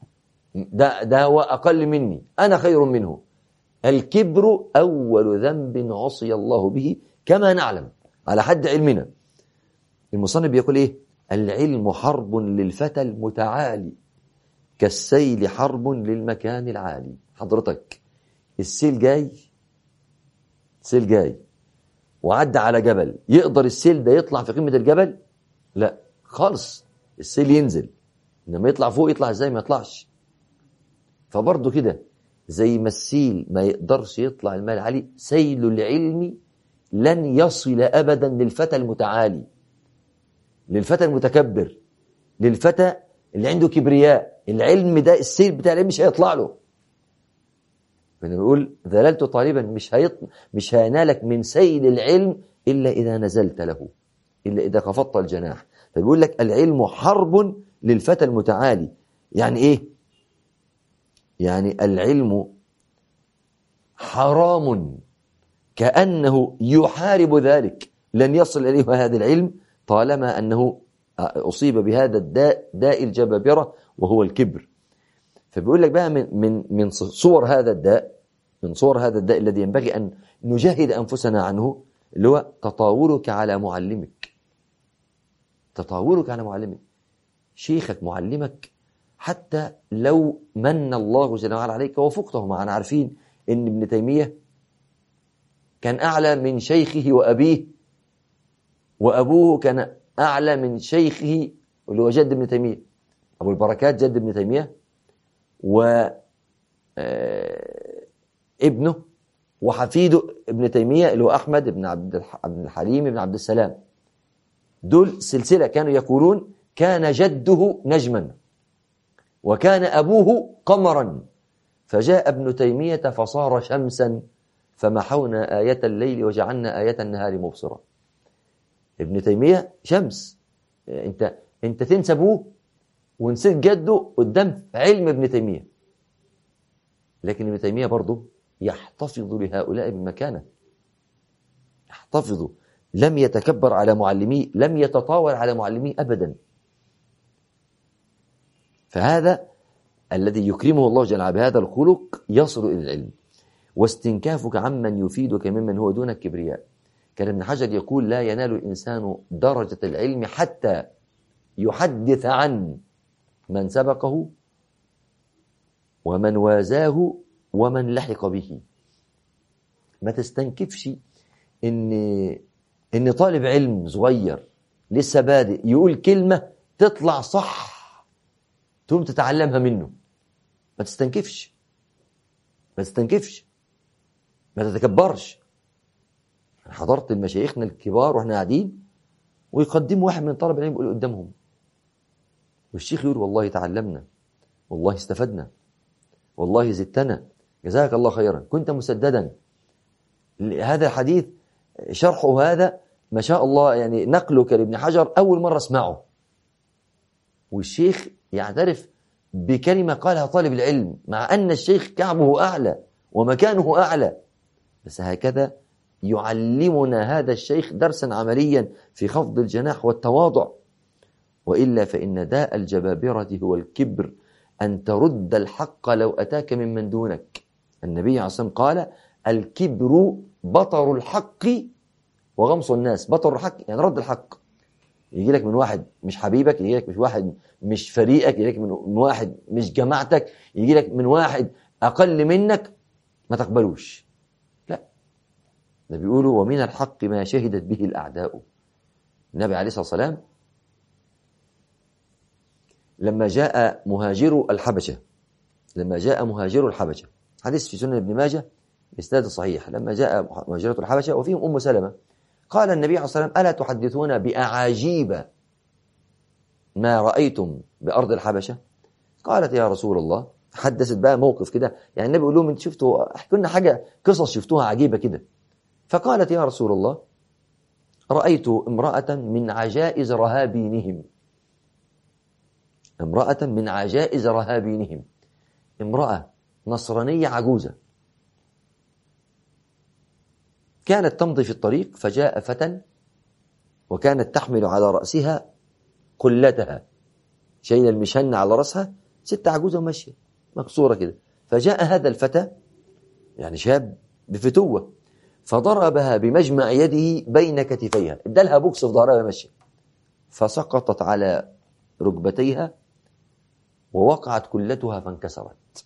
ده, ده هو أقل مني أنا خير منه الكبر أول ذنب عصي الله به كما نعلم على حد علمنا المصنف بيقول إيه العلم حرب للفتى المتعالي كالسيل حرب للمكان العالي حضرتك السيل جاي السيل جاي وعدى على جبل يقدر السيل ده يطلع في قمة الجبل لا خالص السيل ينزل انما يطلع فوق يطلع ازاي ما يطلعش فبرضه كده زي ما السيل ما يقدرش يطلع المال العالي سيل العلم لن يصل ابدا للفتى المتعالي للفتى المتكبر للفتى اللي عنده كبرياء العلم ده السيل بتاع العلم مش هيطلع له فانا بيقول ذللت طالبا مش هيط... مش هينالك من سيل العلم الا اذا نزلت له الا اذا خفضت الجناح فبيقول لك العلم حرب للفتى المتعالي يعني ايه يعني العلم حرام كانه يحارب ذلك لن يصل اليه هذا العلم طالما انه اصيب بهذا الداء داء الجبابره وهو الكبر فبيقول لك بقى من من من صور هذا الداء من صور هذا الداء الذي ينبغي ان نجاهد انفسنا عنه اللي هو تطاولك على معلمك تطاولك على معلمك شيخك معلمك حتى لو من الله جل وعلا عليك وفقته معنا عارفين ان ابن تيميه كان اعلى من شيخه وابيه وابوه كان اعلى من شيخه اللي هو جد ابن تيميه ابو البركات جد ابن تيميه و ابنه وحفيده ابن تيمية اللي هو أحمد بن عبد الحليم بن عبد السلام دول سلسلة كانوا يقولون كان جده نجما وكان أبوه قمرا فجاء ابن تيمية فصار شمسا فمحونا آية الليل وجعلنا آية النهار مبصرة ابن تيمية شمس انت انت تنسى ابوه ونسيت جده قدام علم ابن تيمية لكن ابن تيمية برضه يحتفظ لهؤلاء بمكانه يحتفظ لم يتكبر على معلميه لم يتطاول على معلميه أبدا فهذا الذي يكرمه الله جل وعلا بهذا الخلق يصل إلى العلم واستنكافك عمن يفيدك ممن هو دونك كبرياء كان ابن حجر يقول لا ينال الإنسان درجة العلم حتى يحدث عن من سبقه ومن وازاه ومن لحق به ما تستنكفش ان ان طالب علم صغير لسه بادئ يقول كلمه تطلع صح تقوم تتعلمها منه ما تستنكفش ما تستنكفش ما تتكبرش انا حضرت المشايخنا الكبار واحنا قاعدين ويقدموا واحد من طلب العلم يقول قدامهم والشيخ يقول والله تعلمنا والله استفدنا والله زدتنا جزاك الله خيرا كنت مسددا هذا الحديث شرحه هذا ما شاء الله يعني نقلك لابن حجر أول مرة اسمعه والشيخ يعترف بكلمة قالها طالب العلم مع أن الشيخ كعبه أعلى ومكانه أعلى بس هكذا يعلمنا هذا الشيخ درسا عمليا في خفض الجناح والتواضع وإلا فإن داء الجبابرة هو الكبر أن ترد الحق لو أتاك ممن دونك النبي عليه الصلاة والسلام قال الكبر بطر الحق وغمص الناس بطر الحق يعني رد الحق يجي لك من واحد مش حبيبك يجي لك من واحد مش فريقك يجي لك من واحد مش جماعتك يجي لك من واحد أقل منك ما تقبلوش لا ده بيقولوا ومن الحق ما شهدت به الأعداء النبي عليه الصلاة والسلام لما جاء مهاجر الحبشة لما جاء مهاجر الحبشة حديث في سنن ابن ماجه بإسناد صحيح لما جاء مهاجرة الحبشة وفيهم أم سلمة قال النبي عليه الصلاة والسلام ألا تحدثون بأعاجيب ما رأيتم بأرض الحبشة قالت يا رسول الله حدثت بقى موقف كده يعني النبي يقول لهم انت شفتوا احكوا لنا حاجة قصص شفتوها عجيبة كده فقالت يا رسول الله رأيت امرأة من عجائز رهابينهم امرأة من عجائز رهابينهم امرأة نصرانية عجوزة كانت تمضي في الطريق فجاء فتى وكانت تحمل على رأسها قلتها شايلة المشنة على رأسها ست عجوزة وماشية مكسورة كده فجاء هذا الفتى يعني شاب بفتوة فضربها بمجمع يده بين كتفيها ادالها بوكس في ظهرها ماشية فسقطت على ركبتيها ووقعت كلتها فانكسرت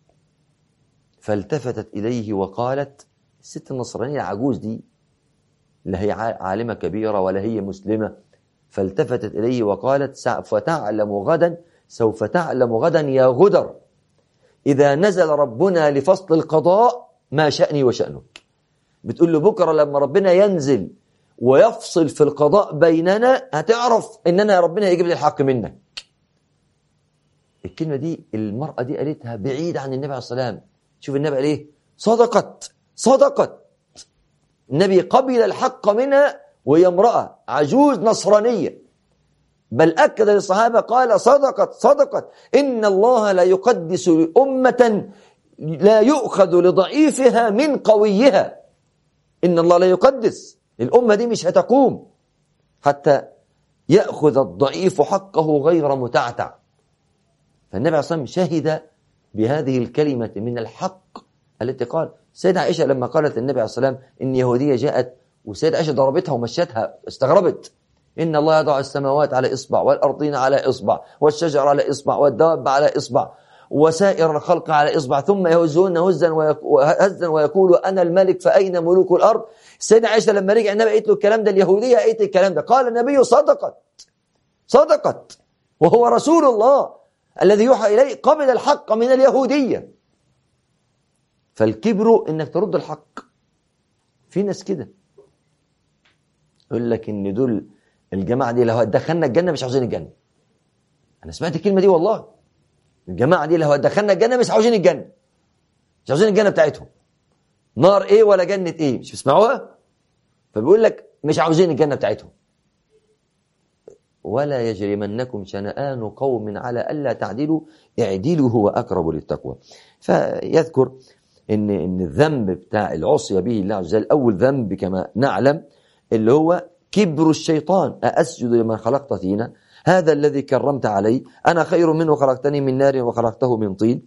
فالتفتت إليه وقالت الست النصرانية العجوز دي لا هي عالمة كبيرة ولا هي مسلمة فالتفتت إليه وقالت سوف تعلم غدا سوف تعلم غدا يا غدر إذا نزل ربنا لفصل القضاء ما شأني وشأنك بتقول له بكرة لما ربنا ينزل ويفصل في القضاء بيننا هتعرف ان انا ربنا يجيب لي الحق منك الكلمة دي المرأة دي قالتها بعيد عن النبي عليه الصلاة والسلام شوف النبي قال ايه صدقت صدقت النبي قبل الحق منها وهي امرأة عجوز نصرانية بل أكد للصحابة قال صدقت صدقت إن الله لا يقدس أمة لا يؤخذ لضعيفها من قويها إن الله لا يقدس الأمة دي مش هتقوم حتى يأخذ الضعيف حقه غير متعتع فالنبي عليه الصلاة والسلام شهد بهذه الكلمة من الحق التي قال سيدة عائشة لما قالت النبي عليه الصلاة والسلام إن يهودية جاءت وسيدة عائشة ضربتها ومشتها استغربت إن الله يضع السماوات على إصبع والأرضين على إصبع والشجر على إصبع والدواب على إصبع وسائر الخلق على إصبع ثم يهزون هزا وهزا ويقول أنا الملك فأين ملوك الأرض السيدة عائشة لما رجع النبي قالت له الكلام ده اليهودية قالت الكلام ده قال النبي صدقت صدقت وهو رسول الله الذي يوحى إليه قبل الحق من اليهودية فالكبر إنك ترد الحق في ناس كده يقول لك إن دول الجماعة دي لو هتدخلنا الجنة مش عاوزين الجنة أنا سمعت الكلمة دي والله الجماعة دي لو هتدخلنا الجنة مش عاوزين الجنة مش عاوزين الجنة بتاعتهم نار ايه ولا جنة ايه مش بتسمعوها فبيقول لك مش عاوزين الجنة بتاعتهم ولا يجرمنكم شنآن قوم على ألا تعدلوا اعدلوا هو أقرب للتقوى فيذكر إن إن الذنب بتاع العصية به الله عز وجل أول ذنب كما نعلم اللي هو كبر الشيطان أأسجد لمن خلقت فينا هذا الذي كرمت علي أنا خير منه خلقتني من نار وخلقته من طين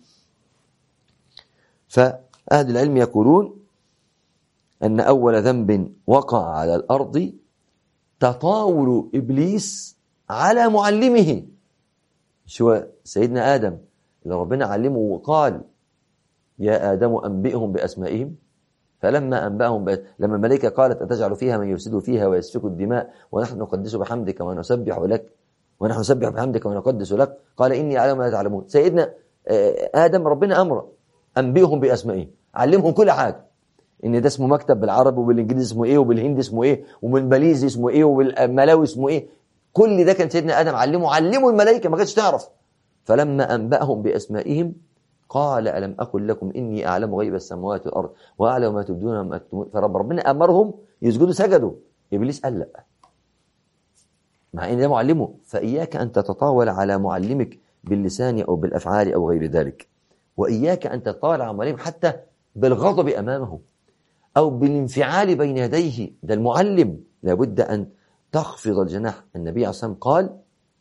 فأهل العلم يقولون أن أول ذنب وقع على الأرض تطاول إبليس على معلمه شو سيدنا آدم اللي ربنا علمه وقال يا آدم أنبئهم بأسمائهم فلما أنبأهم بأس... لما الملائكة قالت أتجعل فيها من يفسد فيها ويسفك الدماء ونحن نقدس بحمدك ونسبح لك ونحن نسبح بحمدك ونقدس لك قال إني أعلم ما لا تعلمون سيدنا آدم ربنا أمره أنبئهم بأسمائهم علمهم كل حاجة إن ده اسمه مكتب بالعربي وبالإنجليزي اسمه إيه وبالهندي اسمه إيه وبالماليزي اسمه إيه وبالملاوي اسمه إيه كل ده كان سيدنا آدم علمه علمه الملائكة ما كانتش تعرف فلما أنبأهم بأسمائهم قال ألم أقل لكم إني أعلم غيب السماوات والأرض وأعلم ما تبدون وما تكتمون فرب ربنا أمرهم يسجدوا سجدوا إبليس قال لا مع ان ده معلمه فاياك ان تتطاول على معلمك باللسان او بالافعال او غير ذلك واياك ان تتطاول على معلمك حتى بالغضب امامه او بالانفعال بين يديه ده المعلم لابد ان تخفض الجناح النبي عليه الصلاه والسلام قال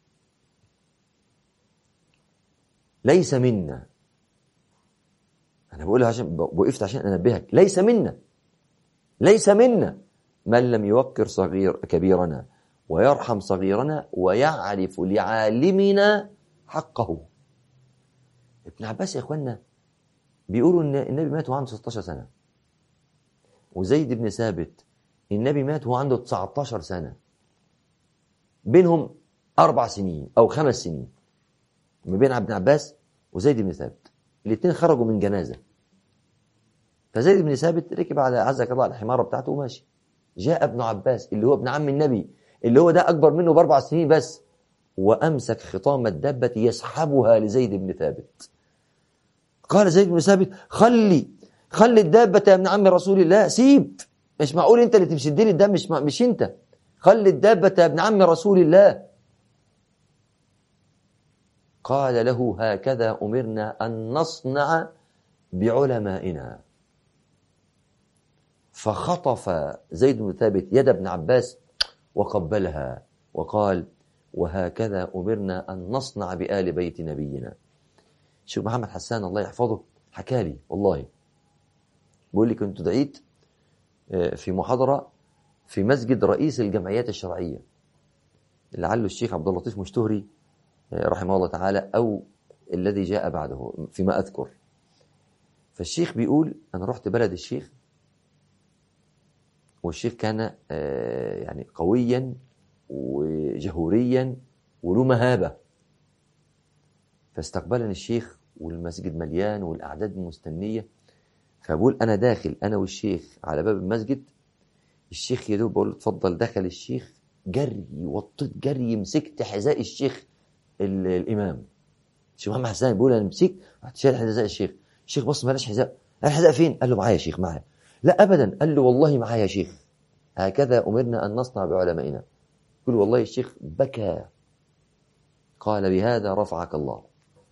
ليس منا انا بقولها عشان وقفت عشان انبهك ليس منا ليس منا من لم يوقر صغير كبيرنا ويرحم صغيرنا ويعرف لعالمنا حقه ابن عباس يا اخوانا بيقولوا ان النبي مات وهو عنده 16 سنه وزيد بن ثابت النبي مات وهو عنده 19 سنه بينهم اربع سنين او خمس سنين ما بين ابن عباس وزيد بن ثابت الاثنين خرجوا من جنازه فزيد بن ثابت ركب على عزك الله الحماره بتاعته وماشي جاء ابن عباس اللي هو ابن عم النبي اللي هو ده أكبر منه بأربع سنين بس وأمسك خطام الدابة يسحبها لزيد بن ثابت قال زيد بن ثابت خلي خلي الدابة يا ابن عم رسول الله سيب مش معقول انت اللي تمشد لي الدم مش مش انت خلي الدابة يا ابن عم رسول الله قال له هكذا أمرنا أن نصنع بعلمائنا فخطف زيد بن ثابت يد ابن عباس وقبلها وقال وهكذا أمرنا أن نصنع بآل بيت نبينا الشيخ محمد حسان الله يحفظه حكى لي والله بيقول لي كنت دعيت آه، في محاضرة في مسجد رئيس الجمعيات الشرعية لعله الشيخ عبد اللطيف مشتهري آه، رحمه الله تعالى أو الذي جاء بعده فيما أذكر فالشيخ بيقول أنا رحت بلد الشيخ والشيخ كان آه، يعني قويا وجهوريا وله مهابة فاستقبلني الشيخ والمسجد مليان والأعداد مستنية فبقول أنا داخل أنا والشيخ على باب المسجد الشيخ يدوب بقول له اتفضل دخل الشيخ جري وطيت جري مسكت حذاء الشيخ الإمام الشيخ محمد حسان بيقول أنا مسكت رحت شايل حذاء الشيخ الشيخ بص مالش حذاء الحذاء فين؟ قال له معايا يا شيخ معايا لا أبدا قال له والله معايا يا شيخ هكذا أمرنا أن نصنع بعلمائنا يقول والله الشيخ بكى قال بهذا رفعك الله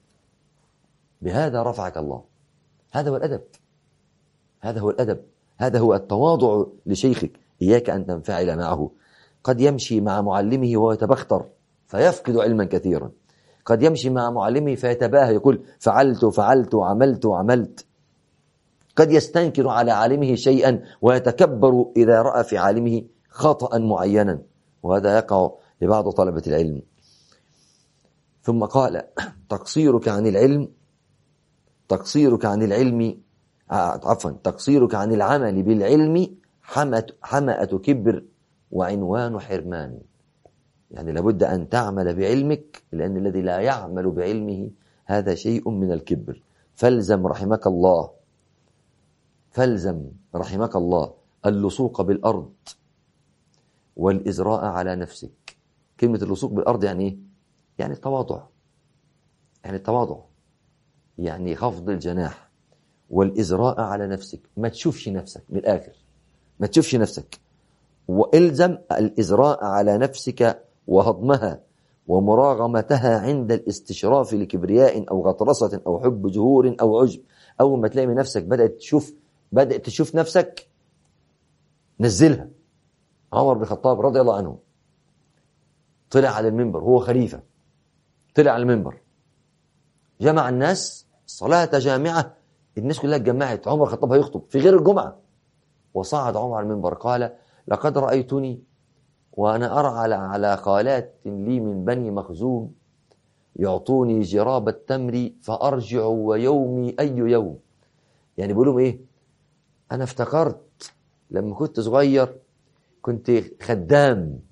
بهذا رفعك الله هذا هو الأدب هذا هو الأدب هذا هو التواضع لشيخك إياك أن تنفعل معه قد يمشي مع معلمه وهو يتبختر فيفقد علما كثيرا قد يمشي مع معلمه فيتباهى يقول فعلت فعلت عملت عملت قد يستنكر على عالمه شيئا ويتكبر إذا رأى في عالمه خطأ معينا وهذا يقع لبعض طلبة العلم ثم قال تقصيرك عن العلم تقصيرك عن العلم آه، عفوا تقصيرك عن العمل بالعلم حمأة كبر وعنوان حرمان يعني لابد أن تعمل بعلمك لأن الذي لا يعمل بعلمه هذا شيء من الكبر فالزم رحمك الله فالزم رحمك الله اللصوق بالأرض والإزراء على نفسك كلمة اللصوق بالأرض يعني إيه؟ يعني التواضع يعني التواضع يعني خفض الجناح والإزراء على نفسك ما تشوفش نفسك من الآخر ما تشوفش نفسك والزم الإزراء على نفسك وهضمها ومراغمتها عند الاستشراف لكبرياء أو غطرسة أو حب جهور أو عجب أول ما تلاقي من نفسك بدأت تشوف بدأت تشوف نفسك نزلها عمر بن الخطاب رضي الله عنه طلع على المنبر هو خليفة طلع على المنبر جمع الناس صلاة جامعة الناس كلها اتجمعت عمر الخطاب هيخطب في غير الجمعة وصعد عمر على المنبر قال لقد رأيتني وأنا أرى على على خالات لي من بني مخزوم يعطوني جراب التمر فأرجع ويومي أي يوم يعني بيقولوا إيه أنا افتكرت لما كنت صغير كنت خدام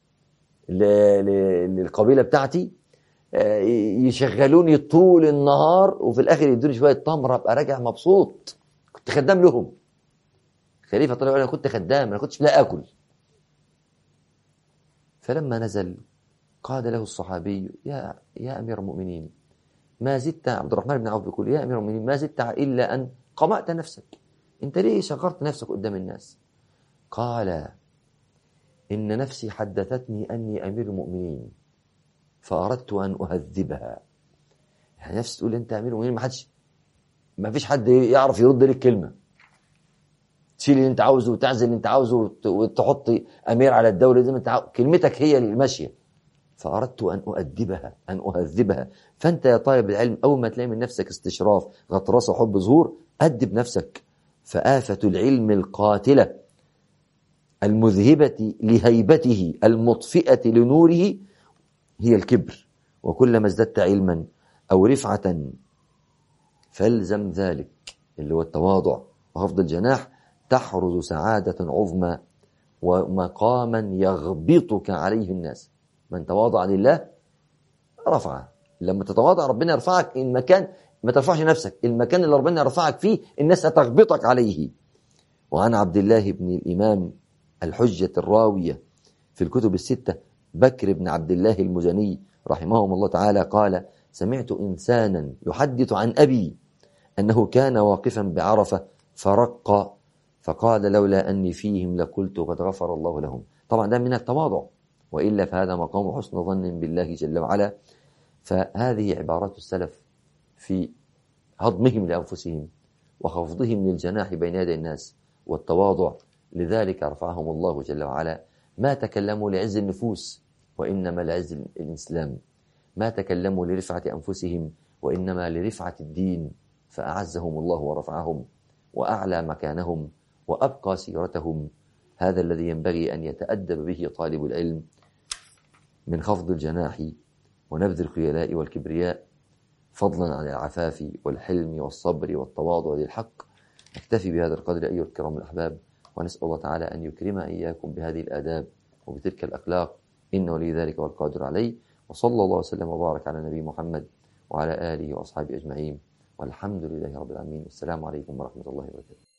للقبيلة بتاعتي آه، يشغلوني طول النهار وفي الآخر يدوني شوية تمر أبقى راجع مبسوط كنت خدام لهم خليفة طلع أنا كنت خدام أنا كنتش لا آكل فلما نزل قال له الصحابي يا يا أمير المؤمنين ما زدت عبد الرحمن بن عوف يقول يا أمير المؤمنين ما زدت إلا أن قمأت نفسك أنت ليه شغرت نفسك قدام الناس قال إن نفسي حدثتني أني أمير المؤمنين فأردت أن أهذبها يعني نفسي تقول أنت أمير المؤمنين ما حدش ما فيش حد يعرف يرد لك كلمة تشيل اللي أنت عاوزه وتعزل اللي أنت عاوزه وتحط أمير على الدولة زي ما أنت عاوز. كلمتك هي الماشية فأردت أن أؤدبها أن أهذبها فأنت يا طالب العلم أول ما تلاقي من نفسك استشراف غطرسة حب ظهور أدب نفسك فآفة العلم القاتلة المذهبة لهيبته المطفئة لنوره هي الكبر وكلما ازددت علما أو رفعة فالزم ذلك اللي هو التواضع وخفض الجناح تحرز سعادة عظمى ومقاما يغبطك عليه الناس من تواضع لله رفعه لما تتواضع ربنا يرفعك المكان ما ترفعش نفسك المكان اللي ربنا يرفعك فيه الناس هتغبطك عليه وعن عبد الله بن الإمام الحجة الراوية في الكتب الستة بكر بن عبد الله المزني رحمهم الله تعالى قال سمعت إنسانا يحدث عن أبي أنه كان واقفا بعرفة فرق فقال لولا أني فيهم لقلت قد غفر الله لهم طبعا ده من التواضع وإلا فهذا مقام حسن ظن بالله جل وعلا فهذه عبارات السلف في هضمهم لأنفسهم وخفضهم للجناح بين يدي الناس والتواضع لذلك رفعهم الله جل وعلا ما تكلموا لعز النفوس وإنما لعز الإسلام ما تكلموا لرفعة أنفسهم وإنما لرفعة الدين فأعزهم الله ورفعهم وأعلى مكانهم وأبقى سيرتهم هذا الذي ينبغي أن يتأدب به طالب العلم من خفض الجناح ونبذ الخيلاء والكبرياء فضلا عن العفاف والحلم والصبر والتواضع للحق نكتفي بهذا القدر أيها الكرام الأحباب ونسأل الله تعالى أن يكرم إياكم بهذه الآداب وبتلك الأخلاق إنه ولي ذلك والقادر عليه وصلى الله وسلم وبارك على نبي محمد وعلى آله وأصحابه أجمعين والحمد لله رب العالمين والسلام عليكم ورحمة الله وبركاته